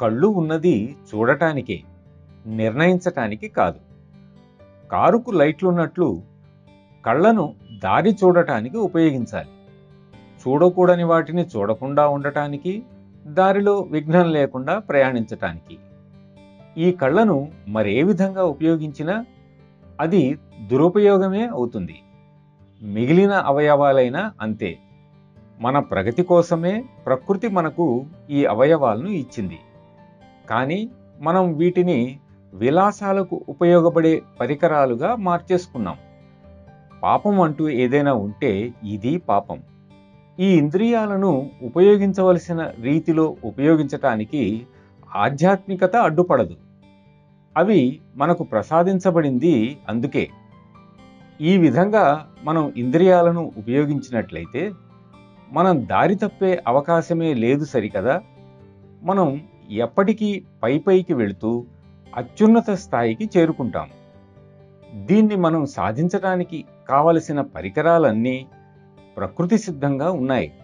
కళ్ళు ఉన్నది చూడటానికే నిర్ణయించటానికి కాదు కారుకు లైట్లున్నట్లు కళ్ళను దారి చూడటానికి ఉపయోగించాలి చూడకూడని వాటిని చూడకుండా ఉండటానికి దారిలో విఘ్నం లేకుండా ప్రయాణించటానికి ఈ కళ్ళను మరే విధంగా ఉపయోగించినా అది దురుపయోగమే అవుతుంది మిగిలిన అవయవాలైనా అంతే మన ప్రగతి కోసమే ప్రకృతి మనకు ఈ అవయవాలను ఇచ్చింది కానీ మనం వీటిని విలాసాలకు ఉపయోగపడే పరికరాలుగా మార్చేసుకున్నాం పాపం అంటూ ఏదైనా ఉంటే ఇది పాపం ఈ ఇంద్రియాలను ఉపయోగించవలసిన రీతిలో ఉపయోగించటానికి ఆధ్యాత్మికత అడ్డుపడదు అవి మనకు ప్రసాదించబడింది అందుకే ఈ విధంగా మనం ఇంద్రియాలను ఉపయోగించినట్లయితే మనం దారి తప్పే అవకాశమే లేదు సరికదా మనం ఎప్పటికీ పై పైకి వెళుతూ అత్యున్నత స్థాయికి చేరుకుంటాం దీన్ని మనం సాధించడానికి కావలసిన పరికరాలన్నీ ప్రకృతి సిద్ధంగా ఉన్నాయి